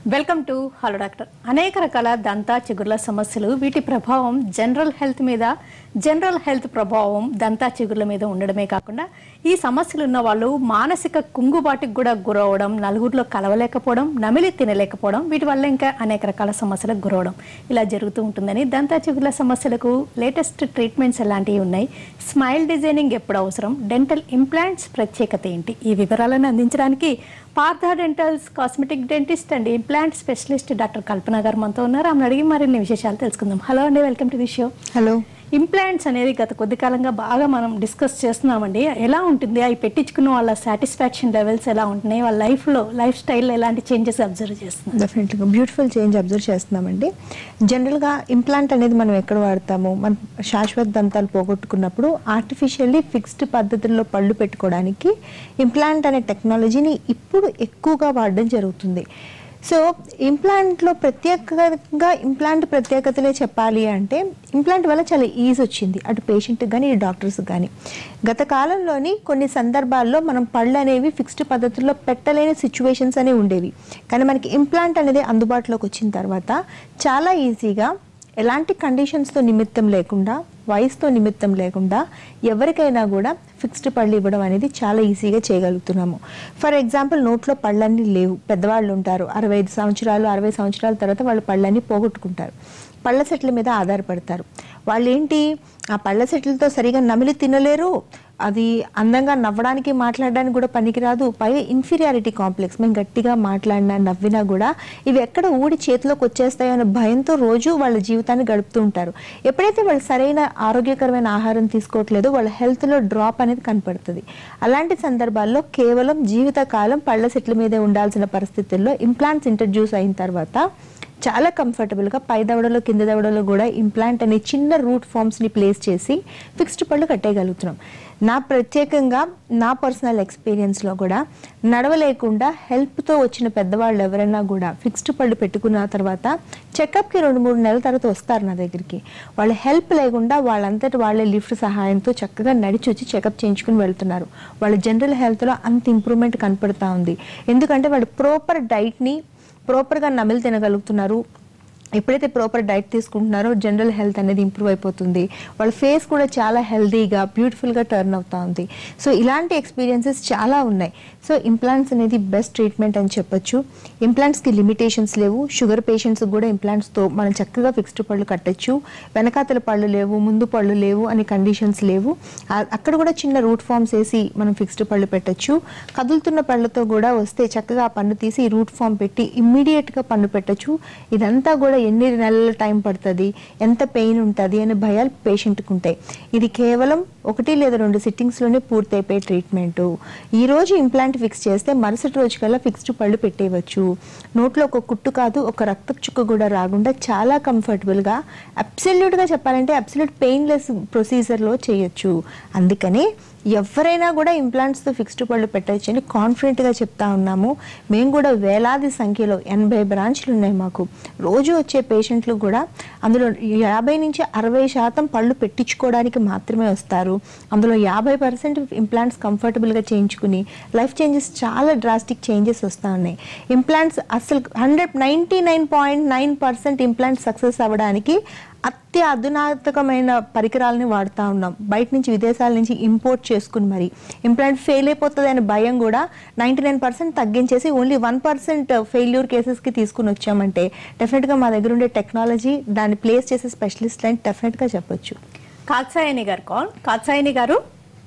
Welcome to hello doctor అనేక రకాల దంత చిగుర్ల సమస్యలు వీటి ప్రభావం జనరల్ హెల్త్ మీద జనరల్ హెల్త్ ప్రభావం దంత చిగుర్ల మీద ఉండడమే కాకుండా ఈ సమస్యలు ఉన్న వాళ్ళు మానసిక కుంగుబాటుకు కూడా గురవడం నలుగురిలో కలవలేకపోవడం నమిలి తినలేకపోవడం వీటి వల్ల ఇంకా అనేక రకాల సమస్యలకు గురవడం ఇలా జరుగుతూ ఉంటుందని దంత చిగుర్ల సమస్యలకు లేటెస్ట్ ట్రీట్మెంట్స్ ఎలాంటివి ఉన్నాయి స్మైల్ డిజైనింగ్ ఎప్పుడు అవసరం డెంటల్ ఇంప్లాంట్స్ ప్రత్యేకత ఏంటి ఈ వివరాలను అందించడానికి Partha dentals cosmetic dentist and implant specialist doctor Kalpana గారు మనతో ఉన్నారు ఆమెను అడిగి మరిన్ని విశేషాలు తెలుసుకుందాం హలో అండి welcome to the show hello implants అనేది గత కొద్ది కాలంగా బాగా మనం డిస్కస్ చేస్తున్నామండి ఎలా ఉంటుంది అవి పెట్టించుకున్న వాళ్ళ సాటిస్ఫాక్షన్ లెవెల్స్ ఎలా ఉంటున్నాయి వాళ్ళ లైఫ్లో లైఫ్ స్టైల్లో ఎలాంటి చేంజెస్ అబ్జర్వ్ చేస్తున్నారు డెఫినెట్గా బ్యూటిఫుల్ చేంజ్ అబ్జర్వ్ చేస్తున్నామండి జనరల్గా ఇంప్లాంట్ అనేది మనం ఎక్కడ వాడతాము మనం శాశ్వత దంతాలు పోగొట్టుకున్నప్పుడు ఆర్టిఫిషియల్లీ ఫిక్స్డ్ పద్ధతుల్లో పళ్ళు పెట్టుకోవడానికి ఇంప్లాంట్ అనే టెక్నాలజీని ఇప్పుడు ఎక్కువగా వాడడం జరుగుతుంది సో ఇంప్లాంట్లో ప్రత్యేకంగా ఇంప్లాంట్ ప్రత్యేకతలే చెప్పాలి అంటే ఇంప్లాంట్ వల్ల చాలా ఈజ్ వచ్చింది అటు పేషెంట్కి కానీ ఇటు డాక్టర్స్కి కానీ గత కాలంలోని కొన్ని సందర్భాల్లో మనం పళ్ళు అనేవి ఫిక్స్డ్ పద్ధతుల్లో పెట్టలేని సిచ్యువేషన్స్ అనేవి ఉండేవి కానీ మనకి ఇంప్లాంట్ అనేది అందుబాటులోకి వచ్చిన తర్వాత చాలా ఈజీగా ఎలాంటి కండిషన్స్తో నిమిత్తం లేకుండా వయసుతో నిమిత్తం లేకుండా ఎవరికైనా కూడా ఫిక్స్డ్ పళ్ళు ఇవ్వడం అనేది చాలా ఈజీగా చేయగలుగుతున్నాము ఫర్ ఎగ్జాంపుల్ నోట్లో పళ్ళన్నీ లేవు పెద్దవాళ్ళు ఉంటారు అరవై ఐదు సంవత్సరాలు అరవై సంవత్సరాల తర్వాత వాళ్ళు పళ్ళన్నీ పోగొట్టుకుంటారు పళ్ళ సెట్ల మీద ఆధారపడతారు వాళ్ళు ఏంటి ఆ పళ్ళ సెట్లతో సరిగా నమిలి తినలేరు అది అందంగా నవ్వడానికి మాట్లాడడానికి కూడా పనికిరాదు పైగా ఇన్ఫీరియారిటీ కాంప్లెక్స్ మేము గట్టిగా మాట్లాడినా నవ్వినా కూడా ఇవి ఎక్కడ ఊడి చేతిలోకి వచ్చేస్తాయో అనే భయంతో రోజు వాళ్ళ జీవితాన్ని గడుపుతూ ఉంటారు ఎప్పుడైతే వాళ్ళు సరైన ఆరోగ్యకరమైన ఆహారం తీసుకోవట్లేదో వాళ్ళ హెల్త్లో డ్రాప్ అనేది కనపడుతుంది అలాంటి సందర్భాల్లో కేవలం జీవితకాలం పళ్ళ సెట్ల మీదే ఉండాల్సిన పరిస్థితుల్లో ఇంప్లాంట్స్ ఇంట్రడ్యూస్ అయిన తర్వాత చాలా కంఫర్టబుల్గా పై దవడలో కింద దవడలో కూడా ఇంప్లాంట్ అనే చిన్న రూట్ ఫామ్స్ని ప్లేస్ చేసి ఫిక్స్డ్ పళ్ళు కట్టేయగలుగుతున్నాం నా ప్రత్యేకంగా నా పర్సనల్ ఎక్స్పీరియన్స్లో కూడా నడవలేకుండా హెల్ప్తో వచ్చిన పెద్దవాళ్ళు ఎవరైనా కూడా ఫిక్స్డ్ పళ్ళు పెట్టుకున్న తర్వాత చెకప్కి రెండు మూడు నెలల తర్వాత వస్తారు నా దగ్గరికి వాళ్ళ హెల్ప్ లేకుండా వాళ్ళంతటి వాళ్ళే లిఫ్ట్ సహాయంతో చక్కగా నడిచి వచ్చి చెకప్ చేయించుకుని వెళ్తున్నారు వాళ్ళ జనరల్ హెల్త్లో అంత ఇంప్రూవ్మెంట్ కనపడుతూ ఉంది ఎందుకంటే వాళ్ళు ప్రాపర్ డైట్ని ప్రాపర్గా నమిలి తినగలుగుతున్నారు ఎప్పుడైతే ప్రాపర్ డైట్ తీసుకుంటున్నారో జనరల్ హెల్త్ అనేది ఇంప్రూవ్ అయిపోతుంది వాళ్ళ ఫేస్ కూడా చాలా హెల్తీగా బ్యూటిఫుల్గా టర్న్ అవుతా ఉంది సో ఇలాంటి ఎక్స్పీరియన్సెస్ చాలా ఉన్నాయి సో ఇంప్లాంట్స్ అనేది బెస్ట్ ట్రీట్మెంట్ అని చెప్పొచ్చు ఇంప్లాంట్స్కి లిమిటేషన్స్ లేవు షుగర్ పేషెంట్స్ కూడా ఇంప్లాంట్స్తో మనం చక్కగా ఫిక్స్డ్ పళ్ళు కట్టచ్చు వెనకాతల పళ్ళు లేవు ముందు పళ్ళు లేవు అనే కండిషన్స్ లేవు ఆ- అక్కడ కూడా చిన్న రూట్ ఫామ్స్ వేసి మనం ఫిక్స్డ్ పళ్ళు పెట్టచ్చు కదులుతున్న పళ్ళతో కూడా వస్తే చక్కగా ఆ పన్ను తీసి రూట్ ఫామ్ పెట్టి ఇమ్మీడియట్గా పన్ను పెట్టచ్చు ఇదంతా కూడా ఎన్ని నెలల టైం పడుతుంది ఎంత పెయిన్ ఉంటుంది అనే భయాలు పేషెంట్కి ఉంటాయి ఇది కేవలం ఒకటి లేదా రెండు సిట్టింగ్స్లోనే పూర్తయిపోయే ట్రీట్మెంట్ ఈ రోజు ఇంప్లాంట్ ఫిక్స్ చేస్తే మరుసటి రోజు కల్లా ఫిక్స్డ్ పళ్ళు పెట్టేయవచ్చు నోట్లో ఒక కుట్టు కాదు ఒక రక్త చుక్క కూడా రాకుండా చాలా కంఫర్టబుల్గా అబ్సల్యూట్గా చెప్పాలంటే అబ్సల్యూట్ పెయిన్లెస్ ప్రొసీజర్లో చేయొచ్చు అందుకని ఎవరైనా కూడా ఇంప్లాంట్స్తో ఫిక్స్డ్ పళ్ళు పెట్టచ్చు అని కాన్ఫిడెంట్గా చెప్తా ఉన్నాము మేము కూడా వేలాది సంఖ్యలో ఎనభై బ్రాంచ్లు ఉన్నాయి మాకు రోజు వచ్చే పేషెంట్లు కూడా అందులో యాభై నుంచి అరవై శాతం పళ్ళు పెట్టించుకోవడానికి మాత్రమే వస్తారు అందులో యాభై పర్సెంట్ ఇంప్లాంట్స్ కంఫర్టబుల్గా చేయించుకుని లైఫ్ చేంజెస్ చాలా డ్రాస్టిక్ చేంజెస్ వస్తూ ఉన్నాయి ఇంప్లాంట్స్ అసలు hundred ninety nine point nine percent implant success అవ్వడానికి అత్య అధునాతకమైన పరికరాలని వాడుతూ ఉన్నాం బయట నుంచి విదేశాల నుంచి ఇంపోర్ట్ చేసుకుని మరి ఇంప్లాంట్ ఫెయిల్ అయిపోతుంది అనే భయం కూడా నైంటీ నైన్ పర్సెంట్ తగ్గించేసి ఓన్లీ వన్ పర్సెంట్ ఫెయిల్యూర్ కేసెస్కి తీసుకుని వచ్చామంటే డెఫినెట్గా మా దగ్గర ఉండే టెక్నాలజీ దాన్ని ప్లేస్ చేసే స్పెషలిస్ట్ అని డెఫినెట్గా చెప్పొచ్చు కాత్సాయని గారు కాల్ కాత్సాయని గారు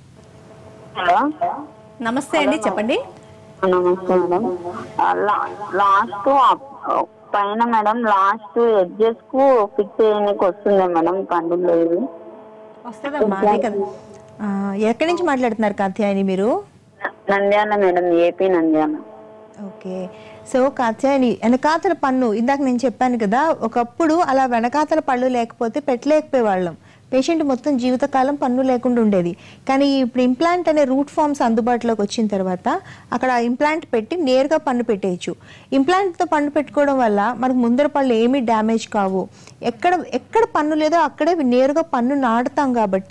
హలో నమస్తే అండి చెప్పండి నమస్తే మేడం లాస్ట్ పైన మేడం లాస్ట్ ఎడ్జెస్ కు ఫిక్స్ చేయడానికి వస్తుంది మేడం పన్ను లేదు వస్తుందమ్మా అదే కదా ఆ, ఎక్కడి నుంచి మాట్లాడుతున్నారు కాత్యాయని మీరు Nandyal madam AP Nandyal okay so Katyayani వెనకాతల పన్ను ఇందాక నేను చెప్పాను కదా ఒకప్పుడు అలా వెనకాతల పళ్ళు లేకపోతే పెట్టలేకపోయేవాళ్ళం పేషెంట్ మొత్తం జీవితకాలం పన్ను లేకుండా ఉండేది కానీ ఇప్పుడు ఇంప్లాంట్ అనే రూట్ ఫామ్స్ అందుబాటులోకి వచ్చిన తర్వాత అక్కడ ఇంప్లాంట్ పెట్టి నేరుగా పన్ను పెట్టేయచ్చు ఇంప్లాంట్తో పన్ను పెట్టుకోవడం వల్ల మనకు ముందర పళ్ళు ఏమీ డ్యామేజ్ కావు ఎక్కడ ఎక్కడ పన్ను లేదో అక్కడే నేరుగా పన్ను నాటుతాం కాబట్టి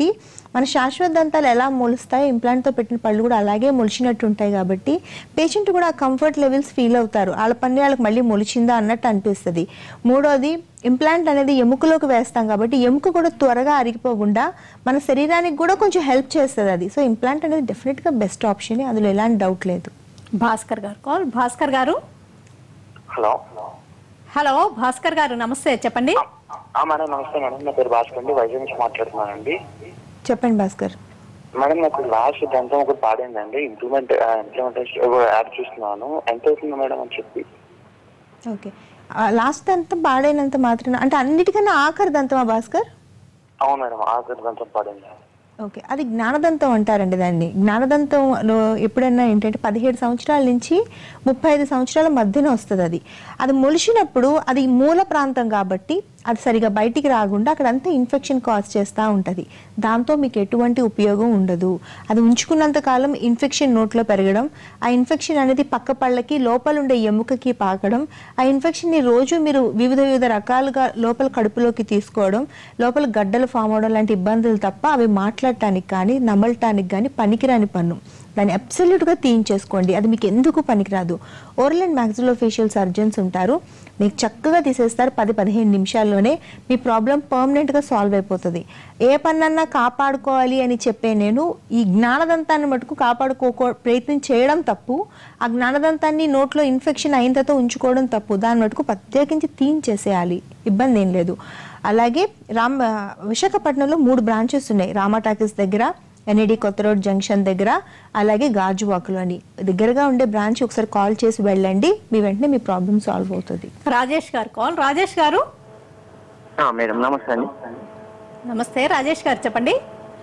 మన శాశ్వత దంతాలు ఎలా మొలుస్తాయో ఇంప్లాంట్తో పెట్టిన పళ్ళు కూడా అలాగే మొలిచినట్టు ఉంటాయి కాబట్టి పేషెంట్ కూడా కంఫర్ట్ లెవెల్స్ ఫీల్ అవుతారు వాళ్ళ పన్ను వాళ్ళకి మళ్ళీ మొలిచిందా అన్నట్టు అనిపిస్తుంది మూడోది ఇంప్లాంట్ అనేది ఎముకలోకి వేస్తాం కాబట్టి ఎముక కూడా త్వరగా అరిగిపోకుండా మన శరీరానికి కూడా కొంచెం హెల్ప్ చేస్తుంది అది సో ఇంప్లాంట్ అనేది డెఫినెట్గా బెస్ట్ ఆప్షన్ అందులో ఎలాంటి డౌట్ లేదు భాస్కర్ గారు కాల్ భాస్కర్ గారు హలో హలో భాస్కర్ గారు నమస్తే చెప్పండి ఆ, మేడం నమస్తే మేడం నా పేరు భాస్కర్ అండి వైజాగ్ నుంచి మాట్లాడుతున్నానండి చెప్పండి భాస్కర్ మేడం నాకు లాస్ట్ దంతం ఒకటి పాడైందండి ఇంప్లిమెంట్ ఇంప్లిమెంటేషన్ యాడ్ చూస్తున్నాను ఎంత అవుతుంది మేడం అని చెప్పి ఓకే లాస్ట్ దంతం పాడైనంత మాత్రాన అంటే అన్నిటికన్నా ఆఖరి దంతమా భాస్కర్ అవును మేడం ఆఖరి దంతం పాడైంది ఓకే అది జ్ఞానదంతం అంటారండి దాన్ని జ్ఞానదంతంలో ఎప్పుడైనా ఏంటంటే పదిహేడు సంవత్సరాల నుంచి ముప్పై ఐదు సంవత్సరాల మధ్యన వస్తుంది అది అది మొలిచినప్పుడు అది మూల ప్రాంతం కాబట్టి అది సరిగా బయటికి రాకుండా అక్కడంతా ఇన్ఫెక్షన్ కాజ్ చేస్తూ ఉంటుంది దాంతో మీకు ఎటువంటి ఉపయోగం ఉండదు అది ఉంచుకున్నంత కాలం ఇన్ఫెక్షన్ నోట్లో పెరగడం ఆ ఇన్ఫెక్షన్ అనేది పక్క పళ్ళకి లోపల ఉండే ఎముకకి పాకడం ఆ ఇన్ఫెక్షన్ని రోజు మీరు వివిధ వివిధ రకాలుగా లోపల కడుపులోకి తీసుకోవడం లోపల గడ్డలు ఫామ్ అవడం లాంటి ఇబ్బందులు తప్ప అవి మాట్లాడటానికి కానీ నమలటానికి కానీ పనికిరాని పన్ను దాన్ని అబ్సల్యూట్గా తీయించేసుకోండి అది మీకు ఎందుకు పనికిరాదు ఓరల్ అండ్ మ్యాక్సిలోఫేషియల్ సర్జన్స్ ఉంటారు మీకు చక్కగా తీసేస్తారు పది పదిహేను నిమిషాల్లోనే మీ ప్రాబ్లం పర్మనెంట్గా సాల్వ్ అయిపోతుంది ఏ పన్నన్నా కాపాడుకోవాలి అని చెప్పే నేను ఈ జ్ఞానదంతాన్ని మటుకు కాపాడుకోకో ప్రయత్నం చేయడం తప్పు ఆ జ్ఞానదంతాన్ని నోట్లో ఇన్ఫెక్షన్ అయిన తర్వాత ఉంచుకోవడం తప్పు దాని మటుకు ప్రత్యేకించి తీయించేసేయాలి ఇబ్బంది ఏం లేదు అలాగే రామ్ విశాఖపట్నంలో మూడు బ్రాంచెస్ ఉన్నాయి రామా టాకీస్ దగ్గర ఎన్ఈడి కొత్త రోడ్ జంక్షన్ దగ్గర అలాగే గాజువాకులో అని దగ్గరగా ఉండే బ్రాంచ్ ఒకసారి కాల్ చేసి వెళ్ళండి మీ వెంటనే మీ ప్రాబ్లం సాల్వ్ అవుతుంది రాజేష్ గారు కాల్ రాజేష్ గారు ఆ, మేడం నమస్తే అండి నమస్తే రాజేష్ గారు చెప్పండి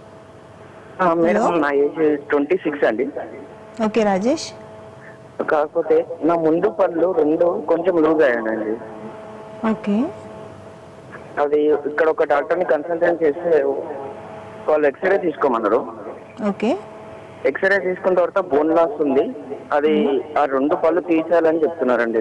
ఆ, మేడం నా ఏజ్ ట్వంటీ సిక్స్ అండి ఓకే రాజేష్ కాకపోతే నా ముందు పళ్ళు రెండు కొంచెం లూజ్ అయ్యానండి ఓకే అది ఇక్కడ ఒక డాక్టర్ని కన్సల్టెంట్ చేస్తే వాళ్ళు ఎక్స్రే తీసుకోమన్నారు ఓకే ఎక్స్రే తీసుకున్న తర్వాత బోన్ లాస్ ఉంది అది ఆ రెండు పళ్ళు తీసేయాలని చెప్తున్నారండి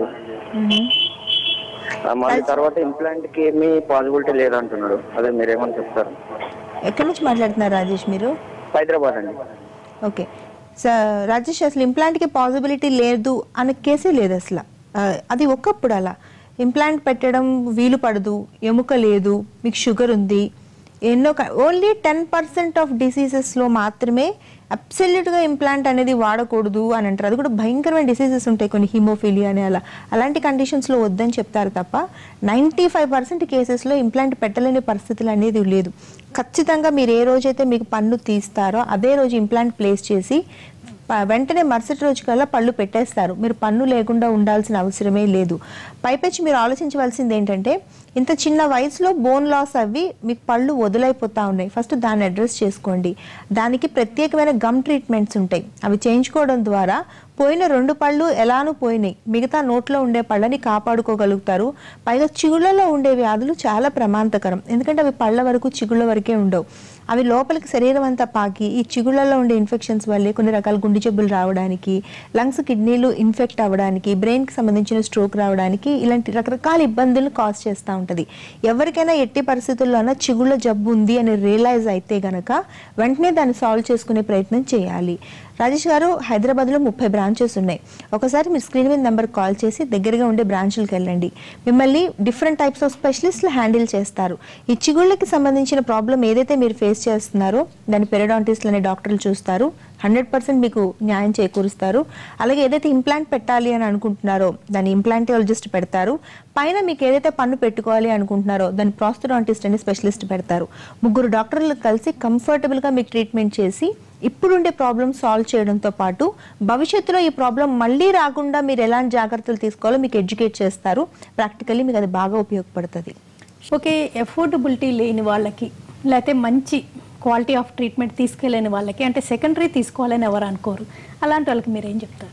ఆ, మళ్ళీ తర్వాత ఇంప్లాంట్ కి ఏమీ పాసిబిలిటీ లేదంటున్నారు అదే మీరేమని చెప్తారు ఎక్కడి నుంచి మాట్లాడుతున్నారు రాజేష్ మీరు హైదరాబాద్ అండి ఓకే సార్ రాజేష్ అసలు ఇంప్లాంట్కి పాసిబిలిటీ లేదు అనే కేసే లేదు అసలు ఆ, అది ఒకప్పుడు అలా ఇంప్లాంట్ పెట్టడం వీలు పడదు ఎముక లేదు మీకు షుగర్ ఉంది ఎన్నో ఓన్లీ టెన్ పర్సెంట్ ఆఫ్ డిసీజెస్లో మాత్రమే అబ్సల్యూట్గా ఇంప్లాంట్ అనేది వాడకూడదు అని అంటారు అది కూడా భయంకరమైన డిసీజెస్ ఉంటాయి కొన్ని హిమోఫీలియా అని అలా అలాంటి కండిషన్స్లో వద్దని చెప్తారు తప్ప నైంటీ ఫైవ్ పర్సెంట్ కేసెస్లో ఇంప్లాంట్ పెట్టలేని పరిస్థితులు అనేది లేదు ఖచ్చితంగా మీరు ఏ రోజైతే మీకు పన్ను తీస్తారో అదే రోజు ఇంప్లాంట్ ప్లేస్ చేసి ప- వెంటనే మరుసటి రోజు కల్లా పళ్ళు పెట్టేస్తారు మీరు పన్ను లేకుండా ఉండాల్సిన అవసరమే లేదు పైపెచ్చి మీరు ఆలోచించవలసింది ఏంటంటే ఇంత చిన్న వయసులో బోన్ లాస్ అవి మీకు పళ్ళు వదులైపోతా ఉన్నాయి ఫస్ట్ దాన్ని అడ్రస్ చేసుకోండి దానికి ప్రత్యేకమైన గమ్ ట్రీట్మెంట్స్ ఉంటాయి అవి చేయించుకోవడం ద్వారా పోయిన రెండు పళ్ళు ఎలానూ పోయినాయి మిగతా నోట్లో ఉండే పళ్ళని కాపాడుకోగలుగుతారు పైగా చిగుళ్ళలో ఉండే వ్యాధులు చాలా ప్రమాదకరం ఎందుకంటే అవి పళ్ళ వరకు చిగుళ్ళ వరకే ఉండవు అవి లోపలికి శరీరం అంతా పాకి ఈ చిగుళ్ళలో ఉండే ఇన్ఫెక్షన్స్ వల్లే కొన్ని రకాల గుండె జబ్బులు రావడానికి లంగ్స్ కిడ్నీలు ఇన్ఫెక్ట్ అవ్వడానికి బ్రెయిన్కి సంబంధించిన స్ట్రోక్ రావడానికి ఇలాంటి రకరకాల ఇబ్బందులు కాజ్ చేస్తూ ఉంటుంది ఎవరికైనా ఎట్టి పరిస్థితుల్లోనూ చిగుళ్ళ జబ్బు ఉంది అని రియలైజ్ అయితే గనక వెంటనే దాన్ని సాల్వ్ చేసుకునే ప్రయత్నం చేయాలి రాజేష్ గారు హైదరాబాద్లో ముప్పై బ్రాంచెస్ ఉన్నాయి ఒకసారి మీరు స్క్రీన్ మీద నెంబర్ కాల్ చేసి దగ్గరగా ఉండే బ్రాంచులకు వెళ్ళండి మిమ్మల్ని డిఫరెంట్ టైప్స్ ఆఫ్ స్పెషలిస్టులు హ్యాండిల్ చేస్తారు ఈ చిగుళ్ళకి సంబంధించిన ప్రాబ్లం ఏదైతే మీరు ఫేస్ చేస్తున్నారో దాన్ని పెరడాంటిస్టులు అనే డాక్టర్లు చూస్తారు హండ్రెడ్ పర్సెంట్ మీకు న్యాయం చేకూరుస్తారు అలాగే ఏదైతే ఇంప్లాంట్ పెట్టాలి అని అనుకుంటున్నారో దాన్ని ఇంప్లాంటియాలజిస్ట్ పెడతారు పైన మీకు ఏదైతే పన్ను పెట్టుకోవాలి అనుకుంటున్నారో దాన్ని ప్రాస్థోడాంటిస్ట్ అనే స్పెషలిస్ట్ పెడతారు ముగ్గురు డాక్టర్లు కలిసి కంఫర్టబుల్గా మీకు ట్రీట్మెంట్ చేసి ఇప్పుడుండే ప్రాబ్లమ్ సాల్వ్ చేయడంతో పాటు భవిష్యత్తులో ఈ ప్రాబ్లం మళ్ళీ రాకుండా మీరు ఎలాంటి జాగ్రత్తలు తీసుకోవాలో మీకు ఎడ్యుకేట్ చేస్తారు ప్రాక్టికల్లీ మీకు అది బాగా ఉపయోగపడుతుంది ఓకే ఎఫోర్డబిలిటీ లేని వాళ్ళకి లేకపోతే మంచి క్వాలిటీ ఆఫ్ ట్రీట్మెంట్ తీసుకెళ్ళని వాళ్ళకి అంటే సెకండరీ తీసుకోవాలని ఎవరు అనుకోరు అలాంటి వాళ్ళకి మీరు ఏం చెప్తారు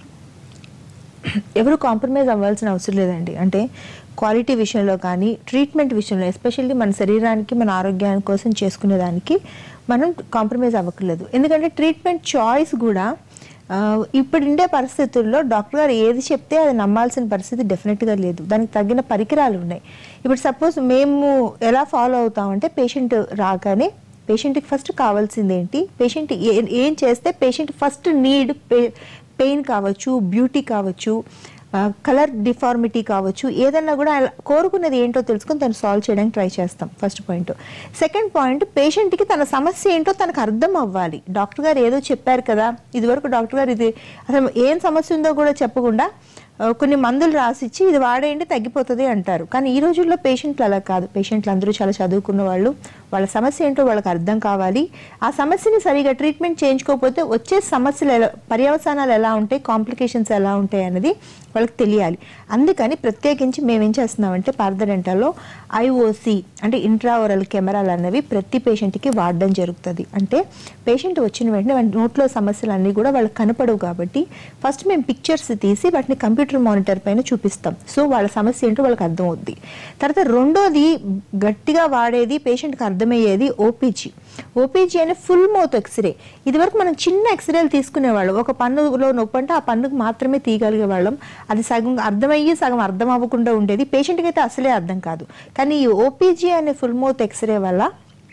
ఎవరు కాంప్రమైజ్ అవ్వాల్సిన అవసరం లేదండి అంటే క్వాలిటీ విషయంలో కానీ ట్రీట్మెంట్ విషయంలో ఎస్పెషల్లీ మన శరీరానికి మన ఆరోగ్యానికి కోసం చేసుకునే దానికి మనం కాంప్రమైజ్ అవ్వట్లేదు ఎందుకంటే ట్రీట్మెంట్ చాయిస్ కూడా ఆ, ఇప్పుడు ఉండే పరిస్థితుల్లో డాక్టర్ గారు ఏది చెప్తే అది నమ్మాల్సిన పరిస్థితి డెఫినెట్గా లేదు దానికి తగిన పరికరాలు ఉన్నాయి ఇప్పుడు సపోజ్ మేము ఎలా ఫాలో అవుతామంటే పేషెంట్ రాగానే పేషెంట్కి ఫస్ట్ కావాల్సింది ఏంటి పేషెంట్ ఏ- ఏం చేస్తే పేషెంట్ ఫస్ట్ నీడ్ పెయిన్ కావచ్చు బ్యూటీ కావచ్చు కలర్ డిఫార్మిటీ కావచ్చు ఏదన్నా కూడా అలా కోరుకున్నది ఏంటో తెలుసుకొని తను సాల్వ్ చేయడానికి ట్రై చేస్తాం ఫస్ట్ పాయింట్ సెకండ్ పాయింట్ పేషెంట్కి తన సమస్య ఏంటో తనకు అర్థం అవ్వాలి డాక్టర్ గారు ఏదో చెప్పారు కదా ఇదివరకు డాక్టర్ గారు ఇది అసలు ఏం సమస్య ఉందో కూడా చెప్పకుండా ఆ, కొన్ని మందులు రాసిచ్చి ఇది వాడేయండి తగ్గిపోతుంది అంటారు కానీ ఈ రోజుల్లో పేషెంట్లు అలా కాదు పేషెంట్లు అందరూ చాలా చదువుకున్న వాళ్ళు వాళ్ళ సమస్య ఏంటో వాళ్ళకి అర్థం కావాలి ఆ సమస్యని సరిగా ట్రీట్మెంట్ చేయించుకోకపోతే వచ్చే సమస్యలు ఎలా పర్యవసానాలు ఎలా ఉంటాయి కాంప్లికేషన్స్ ఎలా ఉంటాయి అనేది వాళ్ళకి తెలియాలి అందుకని ప్రత్యేకించి మేము ఏం చేస్తున్నామంటే పార్థడెంటల్లో ఐఓసి అంటే ఇంట్రావరల్ కెమెరాలు అన్నవి ప్రతి పేషెంట్కి వాడడం జరుగుతుంది అంటే పేషెంట్ వచ్చిన వెంటనే వాడి నోట్లో సమస్యలు అన్నీ కూడా వాళ్ళకి కనపడవు కాబట్టి ఫస్ట్ మేము పిక్చర్స్ తీసి వాటిని కంప్యూటర్ మానిటర్ పైన చూపిస్తాం సో వాళ్ళ సమస్య ఏంటో వాళ్ళకి అర్థం అవుద్ది తర్వాత రెండోది గట్టిగా వాడేది పేషెంట్కి అర్థమయ్యేది ఓపీజీ ఓపీజీ అనే ఫుల్ మౌత్ ఎక్స్రే ఇదివరకు మనం చిన్న ఎక్స్రేలు తీసుకునేవాళ్ళం ఒక పన్నులో నొప్పి అంటే ఆ పన్నుకు మాత్రమే తీయగలిగే వాళ్ళం అది సగం అర్థమయ్యి సగం అర్థం అవ్వకుండా ఉండేది పేషెంట్కి అయితే అసలే అర్థం కాదు కానీ ఈ ఓపీజీ అనే ఫుల్ మౌత్ ఎక్స్రే వల్ల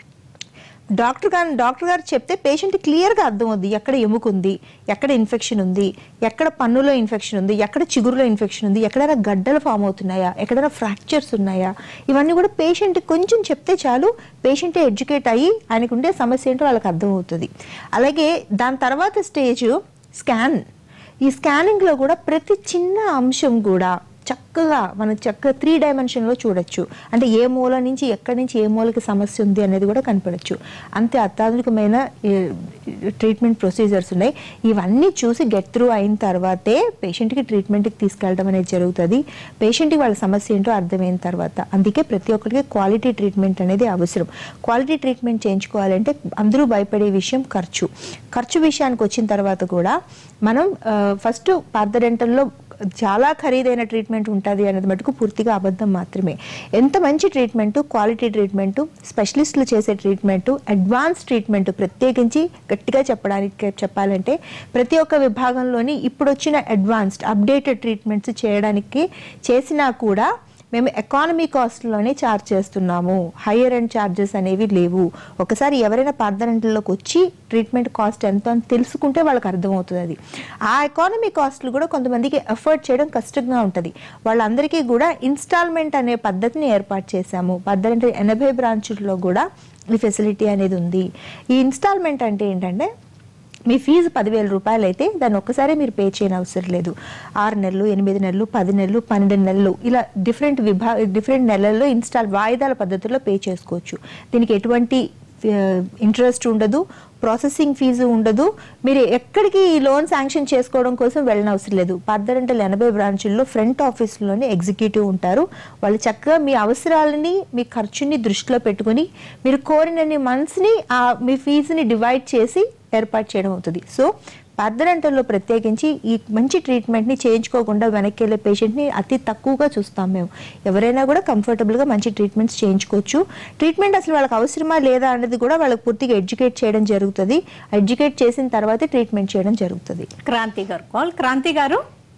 డాక్టర్ గారు డాక్టర్ గారు చెప్తే పేషెంట్ క్లియర్గా అర్థమవుద్ది ఎక్కడ ఎముకుంది ఎక్కడ ఇన్ఫెక్షన్ ఉంది ఎక్కడ పన్నులో ఇన్ఫెక్షన్ ఉంది ఎక్కడ చిగురులో ఇన్ఫెక్షన్ ఉంది ఎక్కడైనా గడ్డలు ఫామ్ అవుతున్నాయా ఎక్కడైనా ఫ్రాక్చర్స్ ఉన్నాయా ఇవన్నీ కూడా పేషెంట్ కొంచెం చెప్తే చాలు పేషెంటే ఎడ్యుకేట్ అయ్యి ఆయనకు ఉండే సమస్య ఏంటో వాళ్ళకి అర్థమవుతుంది అలాగే దాని తర్వాత స్టేజ్ స్కాన్ ఈ స్కానింగ్లో కూడా ప్రతి చిన్న అంశం కూడా చక్కగా మనం చక్కగా త్రీ డైమెన్షన్లో చూడొచ్చు అంటే ఏ మూల నుంచి ఎక్కడి నుంచి ఏ మూలకి సమస్య ఉంది అనేది కూడా కనపడచ్చు అంతే అత్యాధునికమైన ట్రీట్మెంట్ ప్రొసీజర్స్ ఉన్నాయి ఇవన్నీ చూసి గెట్ త్రూ అయిన తర్వాతే పేషెంట్కి ట్రీట్మెంట్కి తీసుకెళ్ళడం అనేది జరుగుతుంది పేషెంట్కి వాళ్ళ సమస్య ఏంటో అర్థమైన తర్వాత అందుకే ప్రతి ఒక్కరికి క్వాలిటీ ట్రీట్మెంట్ అనేది అవసరం క్వాలిటీ ట్రీట్మెంట్ చేయించుకోవాలంటే అందరూ భయపడే విషయం ఖర్చు ఖర్చు విషయానికి వచ్చిన తర్వాత కూడా మనం ఫస్ట్ పార్థడెంటల్లో చాలా ఖరీదైన ట్రీట్మెంట్ ఉంటుంది అనేది మటుకు పూర్తిగా అబద్ధం మాత్రమే ఎంత మంచి ట్రీట్మెంట్ క్వాలిటీ ట్రీట్మెంట్ స్పెషలిస్టులు చేసే ట్రీట్మెంట్ అడ్వాన్స్ ట్రీట్మెంట్ ప్రత్యేకించి గట్టిగా చెప్పడానికి చెప్పాలంటే ప్రతి ఒక్క విభాగంలోని ఇప్పుడు వచ్చిన అడ్వాన్స్డ్ అప్డేటెడ్ ట్రీట్మెంట్స్ చేయడానికి చేసినా కూడా మేము ఎకానమీ కాస్ట్లోనే ఛార్జ్ చేస్తున్నాము హయ్యర్ అండ్ ఛార్జెస్ అనేవి లేవు ఒకసారి ఎవరైనా పార్థరెంట్లోకి వచ్చి ట్రీట్మెంట్ కాస్ట్ ఎంత అని తెలుసుకుంటే వాళ్ళకి అర్థమవుతుంది అది ఆ ఎకానమీ కాస్ట్లు కూడా కొంతమందికి ఎఫర్ట్ చేయడం కష్టంగా ఉంటుంది వాళ్ళందరికీ కూడా ఇన్స్టాల్మెంట్ అనే పద్ధతిని ఏర్పాటు చేశాము పద్దెనిమిది ఎనభై బ్రాంచుల్లో కూడా ఈ ఫెసిలిటీ అనేది ఉంది ఈ ఇన్స్టాల్మెంట్ అంటే ఏంటంటే మీ ఫీజు పదివేల రూపాయలు అయితే దాన్ని ఒక్కసారి మీరు పే చేయని అవసరం లేదు ఆరు నెలలు ఎనిమిది నెలలు పది నెలలు పన్నెండు నెలలు ఇలా డిఫరెంట్ విభా డిఫరెంట్ నెలల్లో ఇన్స్టాల్ వాయిదాల పద్ధతిలో పే చేసుకోవచ్చు దీనికి ఎటువంటి ఇంట్రెస్ట్ ఉండదు ప్రాసెసింగ్ ఫీజు ఉండదు మీరు ఎక్కడికి ఈ లోన్ శాంక్షన్ చేసుకోవడం కోసం వెళ్ళనవసరం లేదు పద్దెంటల ఎనభై బ్రాంచుల్లో ఫ్రంట్ ఆఫీస్లోనే ఎగ్జిక్యూటివ్ ఉంటారు వాళ్ళు చక్కగా మీ అవసరాలని మీ ఖర్చుని దృష్టిలో పెట్టుకుని మీరు కోరినన్ని మంత్స్ని ఆ మీ ఫీజుని డివైడ్ చేసి ఏర్పాటు చేయడం అవుతుంది సో పద్దరంటల్లో ప్రత్యేకించి ఈ మంచి ట్రీట్మెంట్ని చేయించుకోకుండా వెనక్కి వెళ్ళే పేషెంట్ని అతి తక్కువగా చూస్తాం మేము ఎవరైనా కూడా కంఫర్టబుల్గా మంచి ట్రీట్మెంట్స్ చేయించుకోవచ్చు ట్రీట్మెంట్ అసలు వాళ్ళకి అవసరమా లేదా అనేది కూడా వాళ్ళకి పూర్తిగా ఎడ్యుకేట్ చేయడం జరుగుతుంది ఎడ్యుకేట్ చేసిన తర్వాతే ట్రీట్మెంట్ చేయడం జరుగుతుంది క్రాంతి గారు కాల్ క్రాంతి గారు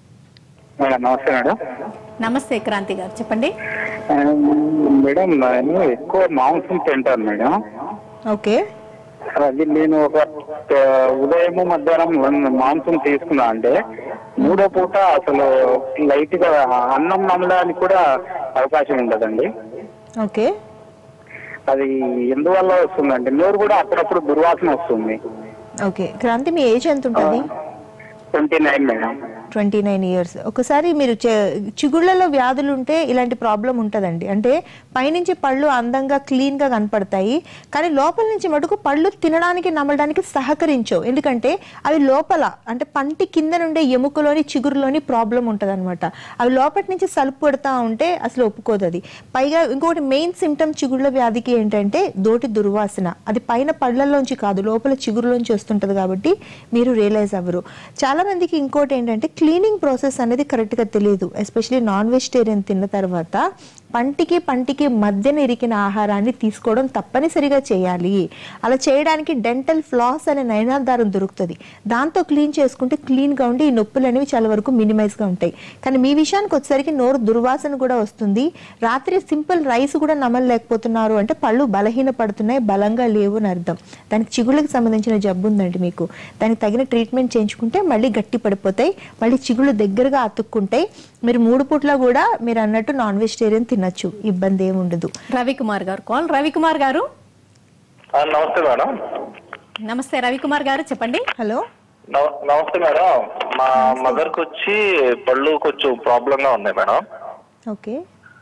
మేడం నమస్తే మేడం నమస్తే క్రాంతి గారు చెప్పండి ఆ, మేడం నేను ఎక్కువ మాంసం తింటాను మేడం ఓకే అది నేను ఒక ఆ, ఉదయం మధ్యాహ్నం రెండు మాంసం తీసుకున్నా అంటే మూడో పూట అసలు లైట్ గా అన్నం నమ్మడానికి కూడా అవకాశం ఉండదండి ఓకే అది ఎందువల్ల వస్తుందంటే నోరు కూడా అప్పుడప్పుడు దుర్వాసన వస్తుంది ఓకే క్రాంతి మీ ఏజ్ ఎంత ఉంటుంది twenty nine madam twenty nine years ఒకసారి మీరు చె- చిగుళ్ళలో వ్యాధులు ఉంటే ఇలాంటి ప్రాబ్లం ఉంటుందండి అంటే పైనుంచి పళ్ళు అందంగా క్లీన్గా కనపడతాయి కానీ లోపల నుంచి మటుకు పళ్ళు తినడానికి నమ్మడానికి సహకరించవు ఎందుకంటే అవి లోపల అంటే పంటి కింద నుండే ఎముకలోని చిగురులోని ప్రాబ్లం ఉంటుంది అనమాట అవి లోపటి నుంచి సలుపు పెడతా ఉంటే అసలు ఒప్పుకోదు అది పైగా ఇంకొకటి మెయిన్ సిమ్టమ్ చిగుళ్ళ వ్యాధికి ఏంటంటే దోటి దుర్వాసన అది పైన పళ్ళల్లోంచి కాదు లోపల చిగురులోంచి వస్తుంటది కాబట్టి మీరు రియలైజ్ అవ్వరు చాలా మందికి ఇంకోటి ఏంటంటే క్లీనింగ్ ప్రాసెస్ అనేది కరెక్ట్గా తెలియదు ఎస్పెషలీ నాన్ వెజిటేరియన్ తిన్న తర్వాత పంటికి పంటికి మధ్యన ఇరికిన ఆహారాన్ని తీసుకోవడం తప్పనిసరిగా చేయాలి అలా చేయడానికి డెంటల్ ఫ్లాస్ అనే నయనాధారం దొరుకుతుంది దాంతో క్లీన్ చేసుకుంటే క్లీన్గా ఉండి ఈ నొప్పులు అనేవి చాలా వరకు మినిమైజ్గా ఉంటాయి కానీ మీ విషయానికి వచ్చేసరికి నోరు దుర్వాసన కూడా వస్తుంది రాత్రి సింపుల్ రైస్ కూడా నమ్మలేకపోతున్నారు అంటే పళ్ళు బలహీన పడుతున్నాయి బలంగా లేవు అని అర్థం దానికి చిగుళ్ళకి సంబంధించిన జబ్బు ఉందండి మీకు దానికి తగిన ట్రీట్మెంట్ చేయించుకుంటే మళ్ళీ గట్టి పడిపోతాయి మళ్ళీ చిగుళ్ళు దగ్గరగా అతుక్కుంటాయి మీరు మూడు పూట్ల కూడా మీరు అన్నట్టు నాన్ వెజిటేరియన్ తినొచ్చు ఇబ్బంది ఏమి ఉండదు రవికుమార్ గారు కాల్ రవికుమార్ గారు ఆ, నమస్తే మేడం నమస్తే రవికుమార్ గారు చెప్పండి హలో నమ- నమస్తే మేడం మా మదర్ కి వచ్చి పళ్ళు కొంచెం ప్రాబ్లం గా ఉన్నాయి మేడం ఓకే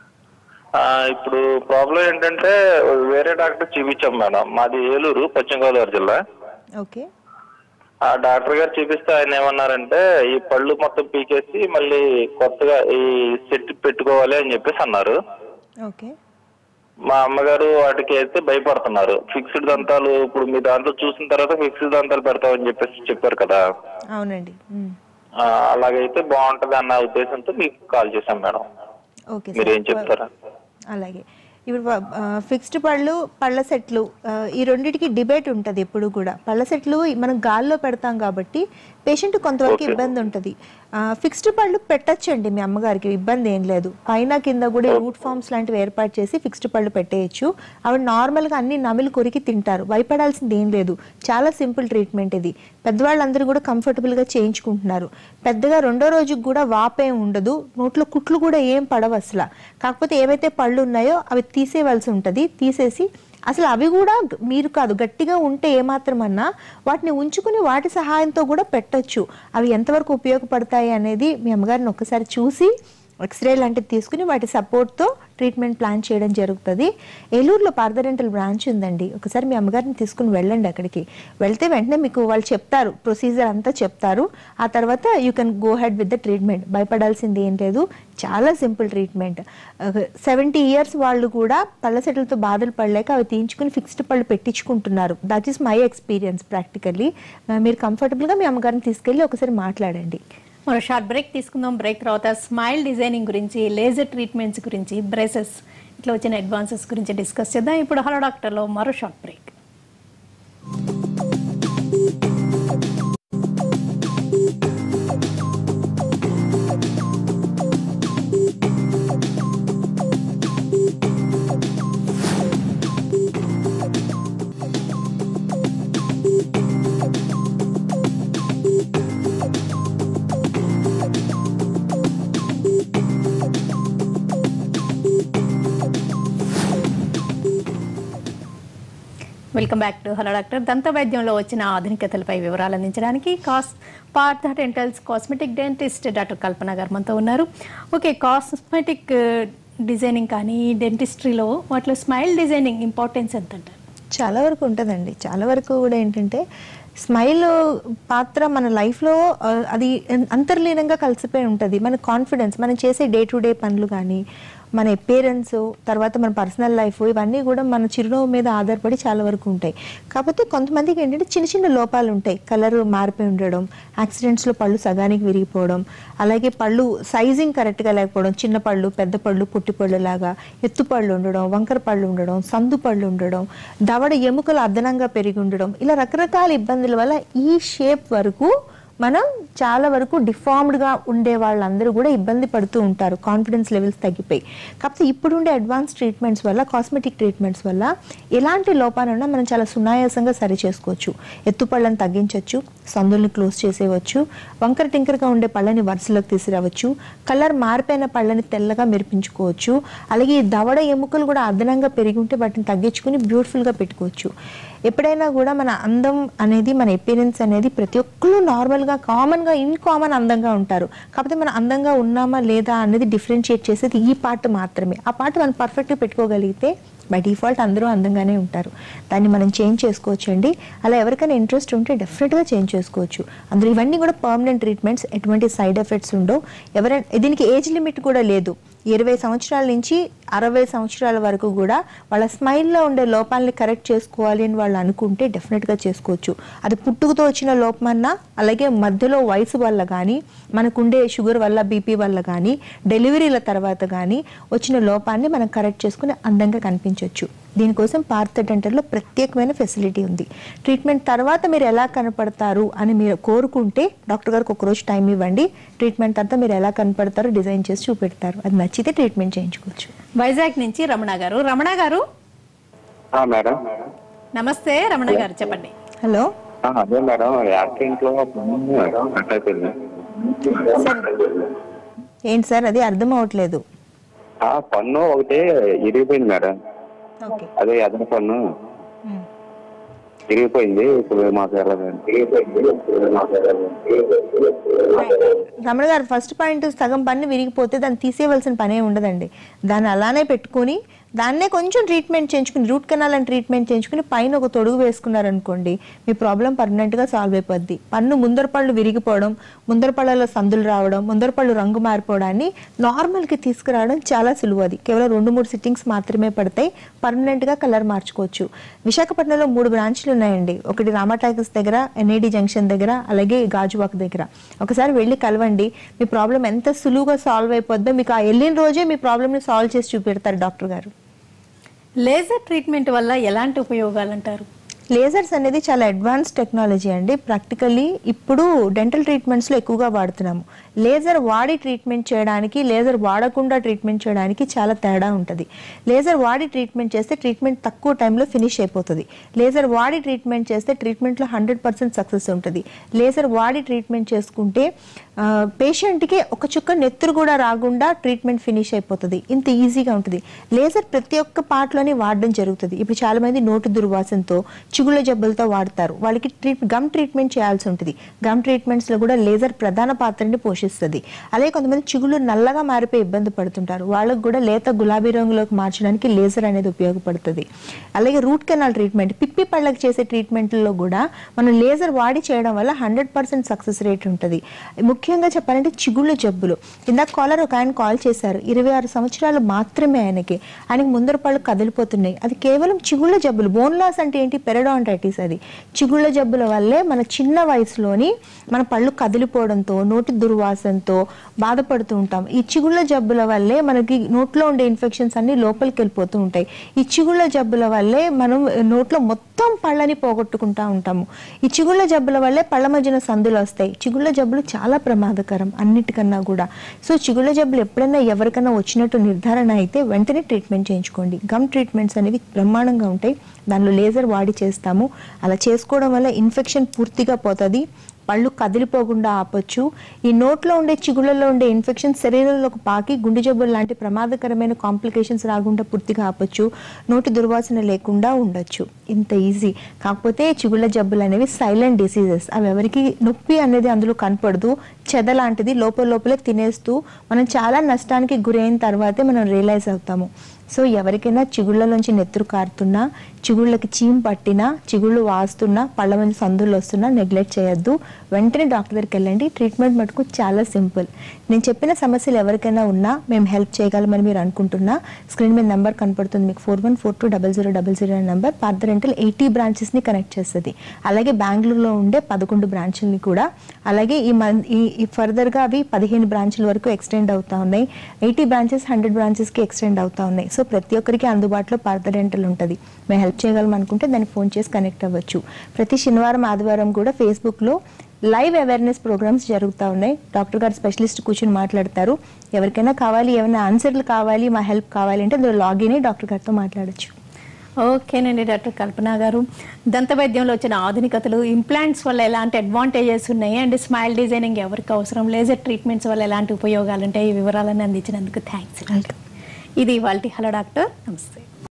ఆ, ఇప్పుడు ప్రాబ్లం ఏంటంటే వేరే డాక్టర్ చూపించాం మేడం మాది ఏలూరు పశ్చిమ గోదావరి జిల్లా ఓకే ఆ డాక్టర్ గారు చూపిస్తే ఆయన ఏమన్నారంటే ఈ పళ్ళు మొత్తం పీకేసి మళ్ళీ కొత్తగా ఈ సెట్ పెట్టుకోవాలి అని చెప్పేసి అన్నారు ఓకే మా అమ్మగారు వాటికి అయితే భయపడుతున్నారు ఫిక్స్డ్ దంతాలు ఇప్పుడు మీ దాంట్లో చూసిన తర్వాత ఫిక్స్డ్ దంతాలు పెడతామని చెప్పేసి చెప్పారు కదా అవునండి ఉమ్. ఆ, అలాగైతే బాగుంటది అన్న ఉద్దేశంతో మీకు కాల్ చేశాం మేడం ఓకే మీరు ఏం సార్. చెప్తారా అలాగే ఇప్పుడు ఫిక్స్డ్ పళ్ళు పళ్ళ సెట్లు ఆ, ఈ రెండిటికి డిబేట్ ఉంటుంది ఎప్పుడు కూడా పళ్ళ సెట్లు మనం గాల్లో పెడతాం కాబట్టి పేషెంట్ కొంతవరకు ఇబ్బంది ఉంటుంది ఫిక్స్డ్ పళ్ళు పెట్టచ్చండి మీ అమ్మగారికి ఇబ్బంది ఏం లేదు పైన కింద కూడా రూట్ ఫార్మ్స్ లాంటివి ఏర్పాటు చేసి ఫిక్స్డ్ పళ్ళు పెట్టేయచ్చు ఆవిడ నార్మల్గా అన్ని నమిలి కొరికి తింటారు భయపడాల్సింది ఏం లేదు చాలా సింపుల్ ట్రీట్మెంట్ ఇది పెద్దవాళ్ళందరూ కూడా కంఫర్టబుల్గా చేయించుకుంటున్నారు పెద్దగా రెండో రోజుకి కూడా వాపేం ఉండదు నోట్లో కుట్లు కూడా ఏం పడవు అసలు కాకపోతే ఏవైతే పళ్ళు ఉన్నాయో అవి తీసేయవలసి ఉంటుంది తీసేసి అసలు అవి కూడా గ- మీరు కాదు గట్టిగా ఉంటే ఏమాత్రమన్నా వాటిని ఉంచుకుని వాటి సహాయంతో కూడా పెట్టొచ్చు అవి ఎంతవరకు ఉపయోగపడతాయి అనేది మీ అమ్మగారిని ఒక్కసారి చూసి ఎక్స్రే లాంటివి తీసుకుని వాటి సపోర్ట్తో ట్రీట్మెంట్ ప్లాన్ చేయడం జరుగుతుంది ఏలూరులో పార్థరెంటల్ బ్రాంచ్ ఉందండి ఒకసారి మీ అమ్మగారిని తీసుకుని వెళ్ళండి అక్కడికి వెళ్తే వెంటనే మీకు వాళ్ళు చెప్తారు ప్రొసీజర్ అంతా చెప్తారు ఆ తర్వాత you can go ahead with the treatment భయపడాల్సింది ఏం లేదు చాలా సింపుల్ ట్రీట్మెంట్ సెవెంటీ ఇయర్స్ వాళ్ళు కూడా పళ్ళ సెట్లతో బాధలు పడలేక అవి తీయించుకుని ఫిక్స్డ్ పళ్ళు పెట్టించుకుంటున్నారు that is my experience practically మీరు కంఫర్టబుల్గా మీ అమ్మగారిని తీసుకెళ్ళి ఒకసారి మాట్లాడండి మరో షార్ట్ బ్రేక్ తీసుకుందాం బ్రేక్ తర్వాత స్మైల్ డిజైనింగ్ గురించి లేజర్ ట్రీట్మెంట్స్ గురించి బ్రేసెస్ ఇట్లా వచ్చిన అడ్వాన్సెస్ గురించి డిస్కస్ చేద్దాం ఇప్పుడు హలో డాక్టర్లో మరో short break welcome back to hello doctor దంత వైద్యంలో వచ్చిన ఆధునికతలపై వివరాలు అందించడానికి కాస్ Partha dentals cosmetic dentist doctor Kalpana గారు మనతో ఉన్నారు ఓకే కాస్మెటిక్ డిజైనింగ్ కానీ డెంటిస్ట్రీలో వాటిలో స్మైల్ డిజైనింగ్ ఇంపార్టెన్స్ ఎంత అంటారు చాలా వరకు ఉంటుందండి చాలా వరకు కూడా ఏంటంటే స్మైల్ పాత్ర మన లైఫ్లో ఆ, అది అంతర్లీనంగా కలిసిపోయి ఉంటుంది మన కాన్ఫిడెన్స్ మనం చేసే డే టు డే పనులు కానీ మన అపేరెన్స్ తర్వాత మన పర్సనల్ లైఫ్ ఇవన్నీ కూడా మన చిరునవ్వు మీద ఆధారపడి చాలా వరకు ఉంటాయి కాకపోతే కొంతమందికి ఏంటంటే చిన్న చిన్న లోపాలు ఉంటాయి కలర్ మారిపోయి ఉండడం యాక్సిడెంట్స్లో పళ్ళు సగానికి విరిగిపోవడం అలాగే పళ్ళు సైజింగ్ కరెక్ట్గా లేకపోవడం చిన్న పళ్ళు పెద్ద పళ్ళు పుట్టి పళ్ళు లాగా ఎత్తు పళ్ళు ఉండడం వంకర పళ్ళు ఉండడం సందు పళ్ళు ఉండడం దవడ ఎముకలు అదనంగా పెరిగి ఉండడం ఇలా రకరకాల ఇబ్బందుల వల్ల ఈ షేప్ వరకు మనం చాలా వరకు డిఫార్మ్డ్గా ఉండే వాళ్ళందరూ కూడా ఇబ్బంది పడుతూ ఉంటారు కాన్ఫిడెన్స్ లెవెల్స్ తగ్గిపోయి కాకపోతే ఇప్పుడు ఉండే అడ్వాన్స్ ట్రీట్మెంట్స్ వల్ల కాస్మెటిక్ ట్రీట్మెంట్స్ వల్ల ఎలాంటి లోపానున్నా మనం చాలా సునాయాసంగా సరి చేసుకోవచ్చు ఎత్తు పళ్ళని తగ్గించవచ్చు సందుల్ని క్లోజ్ చేసేయవచ్చు వంకర టింకరగా ఉండే పళ్ళని వరుసలోకి తీసుకురావచ్చు కలర్ మారిపోయిన పళ్ళని తెల్లగా మెరిపించుకోవచ్చు అలాగే ఈ దవడ ఎముకలు కూడా అదనంగా పెరిగి ఉంటే వాటిని తగ్గించుకుని బ్యూటిఫుల్గా పెట్టుకోవచ్చు ఎప్పుడైనా కూడా మన అందం అనేది మన ఎపీరెన్స్ అనేది ప్రతి ఒక్కరు నార్మల్గా కామన్గా ఇన్ కామన్ అందంగా ఉంటారు కాకపోతే మనం అందంగా ఉన్నామా లేదా అనేది డిఫరెన్షియేట్ చేసేది ఈ పార్ట్ మాత్రమే ఆ పార్ట్ మనం పర్ఫెక్ట్గా పెట్టుకోగలిగితే బై డిఫాల్ట్ అందరూ అందంగానే ఉంటారు దాన్ని మనం చేంజ్ చేసుకోవచ్చు అండి అలా ఎవరికైనా ఇంట్రెస్ట్ ఉంటే డెఫినెట్గా చేంజ్ చేసుకోవచ్చు అందులో ఇవన్నీ కూడా పర్మనెంట్ ట్రీట్మెంట్స్ ఎటువంటి సైడ్ ఎఫెక్ట్స్ ఉండవు ఎవరైనా దీనికి ఏజ్ లిమిట్ కూడా లేదు ఇరవై సంవత్సరాల నుంచి అరవై సంవత్సరాల వరకు కూడా వాళ్ళ స్మైల్లో ఉండే లోపాలని కరెక్ట్ చేసుకోవాలి అని వాళ్ళు అనుకుంటే డెఫినెట్గా చేసుకోవచ్చు అది పుట్టుకతో వచ్చిన లోపమన్నా అలాగే మధ్యలో వయసు వల్ల కానీ మనకుండే షుగర్ వల్ల బీపీ వల్ల కానీ డెలివరీల తర్వాత కానీ వచ్చిన లోపాన్ని మనం కరెక్ట్ చేసుకుని అందంగా కనిపించవచ్చు దీనికోసం పార్థ డెంటల్లో ప్రత్యేకమైన ఫెసిలిటీ ఉంది ట్రీట్మెంట్ తర్వాత మీరు ఎలా కనపడతారు అని మీరు కోరుకుంటే డాక్టర్ గారికి ఒక రోజు టైం ఇవ్వండి ట్రీట్మెంట్ తర్వాత మీరు ఎలా కనపడతారో డిజైన్ చేసి చూపెడతారు అది నచ్చితే ట్రీట్మెంట్ చేయించుకోవచ్చు వైజాగ్ నుంచి రమణ గారు రమణ గారు ఆ, మేడం నమస్తే రమణ గారు చెప్పండి హలో ఆ, అదే మేడం యాక్సిడెంట్ లో కట్ అయిపోయింది ఏంటి సార్ అది అర్థం అవ్వట్లేదు ఆ పన్ను ఒకటి ఇరిగిపోయింది మేడం ఓకే అదే అదన పన్ను ఇరిగిపోయింది ఇప్పుడు మాకు వెళ్ళదండి ఇరిగిపోయింది ఇప్పుడు మాకు రమణ గారు ఫస్ట్ పాయింట్ సగం పన్ను విరిగిపోతే దాన్ని తీసేయవలసిన పనే ఉండదండి దాన్ని అలానే పెట్టుకుని దాన్నే కొంచెం ట్రీట్మెంట్ చేయించుకుని రూట్ కెనాల్ అని ట్రీట్మెంట్ చేయించుకుని పైన ఒక తొడుగు వేసుకున్నారనుకోండి మీ ప్రాబ్లం పర్మనెంట్గా సాల్వ్ అయిపోద్ది పన్ను ముందర పళ్ళు విరిగిపోవడం ముందర పళ్ళలో సందులు రావడం ముందర పళ్ళు రంగు మారిపోవడాన్ని నార్మల్కి తీసుకురావడం చాలా సులువు అది కేవలం రెండు మూడు సిట్టింగ్స్ మాత్రమే పడతాయి పర్మనెంట్గా కలర్ మార్చుకోవచ్చు విశాఖపట్నంలో మూడు బ్రాంచ్లు ఉన్నాయండి ఒకటి రామాటాకస్ దగ్గర ఎన్ఐడి జంక్షన్ దగ్గర అలాగే గాజువాక్ దగ్గర ఒకసారి వెళ్ళి కలవండి మీ ప్రాబ్లం ఎంత సులువుగా సాల్వ్ అయిపోద్దో మీకు ఆ వెళ్ళిన రోజే మీ ప్రాబ్లమ్ని సాల్వ్ చేసి చూపెడతారు డాక్టర్ గారు లేజర్ ట్రీట్మెంట్ వల్ల ఎలాంటి ఉపయోగాలు అంటారు లేజర్స్ అనేది చాలా అడ్వాన్స్ టెక్నాలజీ అండి ప్రాక్టికల్లీ ఇప్పుడు డెంటల్ ట్రీట్మెంట్స్లో ఎక్కువగా వాడుతున్నాము లేజర్ వాడి ట్రీట్మెంట్ చేయడానికి లేజర్ వాడకుండా ట్రీట్మెంట్ చేయడానికి చాలా తేడా ఉంటుంది లేజర్ వాడి ట్రీట్మెంట్ చేస్తే ట్రీట్మెంట్ తక్కువ టైంలో ఫినిష్ అయిపోతుంది లేజర్ వాడి ట్రీట్మెంట్ చేస్తే ట్రీట్మెంట్లో హండ్రెడ్ పర్సెంట్ సక్సెస్ ఉంటుంది లేజర్ వాడి ట్రీట్మెంట్ చేసుకుంటే ఆ, పేషెంట్కి ఒక చుక్క నెత్తురు కూడా రాకుండా ట్రీట్మెంట్ ఫినిష్ అయిపోతుంది ఇంత ఈజీగా ఉంటుంది లేజర్ ప్రతి ఒక్క పార్ట్లోనే వాడడం జరుగుతుంది ఇప్పుడు చాలా మంది నోటు దుర్వాసనతో చిగుళ్ళ జబ్బులతో వాడతారు వాళ్ళకి ట్రీట్ గమ్ ట్రీట్మెంట్ చేయాల్సి ఉంటుంది గమ్ ట్రీట్మెంట్స్లో కూడా లేజర్ ప్రధాన పాత్రని పోషిస్తుంది అలాగే కొంతమంది చిగుళ్ళు నల్లగా మారిపోయి ఇబ్బంది పడుతుంటారు వాళ్ళకు కూడా లేత గులాబీ రంగులోకి మార్చడానికి లేజర్ అనేది ఉపయోగపడుతుంది అలాగే రూట్ కెనాల్ ట్రీట్మెంట్ పిప్పి పళ్ళకి చేసే ట్రీట్మెంట్లో కూడా మనం లేజర్ వాడి చేయడం వల్ల హండ్రెడ్ పర్సెంట్ సక్సెస్ రేట్ ఉంటుంది ముఖ్యంగా చెప్పాలంటే చిగుళ్ళ జబ్బులు ఇందాక కాలర్ ఒక ఆయన కాల్ చేశారు ఇరవై ఆరు సంవత్సరాలు మాత్రమే ఆయనకి ఆయనకి ముందర పళ్ళు కదిలిపోతున్నాయి అది కేవలం చిగుళ్ళ జబ్బులు బోన్ లాస్ అంటే ఏంటి పెరడాంటైటిస్ అది చిగుళ్ళ జబ్బుల వల్లే మన చిన్న వయసులోని మన పళ్ళు కదిలిపోవడంతో నోటి దుర్వాసనతో బాధపడుతూ ఉంటాం ఈ చిగుళ్ళ జబ్బుల వల్లే మనకి నోట్లో ఉండే ఇన్ఫెక్షన్స్ అన్ని లోపలికి వెళ్ళిపోతూ ఉంటాయి ఈ చిగుళ్ళ జబ్బుల వల్లే మనం నోట్లో మొత్తం పళ్ళని పోగొట్టుకుంటా ఉంటాము ఈ చిగుళ్ళ జబ్బుల వల్లే పళ్ళ మధ్యన సందులు వస్తాయి చిగుళ్ళ జబ్బులు చాలా ప్రమాదకరం అన్నిటికన్నా కూడా సో చిగుళ్ళ జబ్బులు ఎప్పుడైనా ఎవరికైనా వచ్చినట్టు నిర్ధారణ అయితే వెంటనే ట్రీట్మెంట్ చేయించుకోండి గమ్ ట్రీట్మెంట్స్ అనేవి బ్రహ్మాండంగా ఉంటాయి దానిలో లేజర్ వాడి చేస్తాము అలా చేసుకోవడం వల్ల ఇన్ఫెక్షన్ పూర్తిగా పోతుంది పళ్ళు కదిలిపోకుండా ఆపొచ్చు ఈ నోట్లో ఉండే చిగుళ్ళలో ఉండే ఇన్ఫెక్షన్ శరీరంలోకి పాకి గుండె జబ్బులు లాంటి ప్రమాదకరమైన కాంప్లికేషన్స్ రాకుండా పూర్తిగా ఆపొచ్చు నోటి దుర్వాసన లేకుండా ఉండొచ్చు ఇంత ఈజీ కాకపోతే చిగుళ్ళ జబ్బులు అనేవి సైలెంట్ డిసీజెస్ అవి ఎవరికి నొప్పి అనేది అందులో కనపడదు చెద లాంటిది లోపల లోపలే తినేస్తూ మనం చాలా నష్టానికి గురైన తర్వాతే మనం రియలైజ్ అవుతాము సో ఎవరికైనా చిగుళ్ళలోంచి నెత్తురు కారుతున్నా చిగుళ్ళకి చీమ్ పట్టినా చిగుళ్ళు వాస్తున్నా పళ్ళ మీద సందులు వస్తున్నా నెగ్లెక్ట్ చేయొద్దు వెంటనే డాక్టర్ దగ్గరికి వెళ్ళండి ట్రీట్మెంట్ మటుకు చాలా సింపుల్ నేను చెప్పిన సమస్యలు ఎవరికైనా ఉన్నా మేము హెల్ప్ చేయగలమని మీరు అనుకుంటున్నా స్క్రీన్ మీద నెంబర్ కనపడుతుంది మీకు four one four two double zero double zero అనే నెంబర్ పార్థ రెంటల్ ఎయిటీ బ్రాంచెస్ని కనెక్ట్ చేస్తుంది అలాగే బెంగళూరులో ఉండే పదకొండు బ్రాంచుల్ని కూడా అలాగే ఈ మన్ ఈ ఈ ఫర్దర్గా అవి పదిహేను బ్రాంచుల వరకు ఎక్స్టెండ్ అవుతా ఉన్నాయి ఎయిటీ బ్రాంచెస్ హండ్రెడ్ బ్రాంచెస్కి ఎక్స్టెండ్ అవుతా ఉన్నాయి సో ప్రతి ఒక్కరికి అందుబాటులో పార్థ రెంటల్ ఉంటుంది మేము హెల్ప్ చేయగలం అనుకుంటే దాన్ని ఫోన్ చేసి కనెక్ట్ అవ్వచ్చు ప్రతి శనివారం ఆదివారం కూడా ఫేస్బుక్లో లైవ్ అవేర్నెస్ ప్రోగ్రామ్స్ జరుగుతూ ఉన్నాయి డాక్టర్ గారు స్పెషలిస్ట్ కూర్చుని మాట్లాడతారు ఎవరికైనా కావాలి ఏమైనా ఆన్సర్లు కావాలి మా హెల్ప్ కావాలి అంటే అందులో లాగిన్ అయ్యి డాక్టర్ గారితో మాట్లాడొచ్చు ఓకేనండి డాక్టర్ కల్పన గారు దంత వైద్యంలో వచ్చిన ఆధునికతలు ఇంప్లాంట్స్ వల్ల ఎలాంటి అడ్వాంటేజెస్ ఉన్నాయి అండ్ స్మైల్ డిజైనింగ్ ఎవరికి అవసరం లేజర్ ట్రీట్మెంట్స్ వల్ల ఎలాంటి ఉపయోగాలు ఉంటాయి ఈ వివరాలను అందించినందుకు థ్యాంక్స్ ఇది వాళ్ళ హలో డాక్టర్ నమస్తే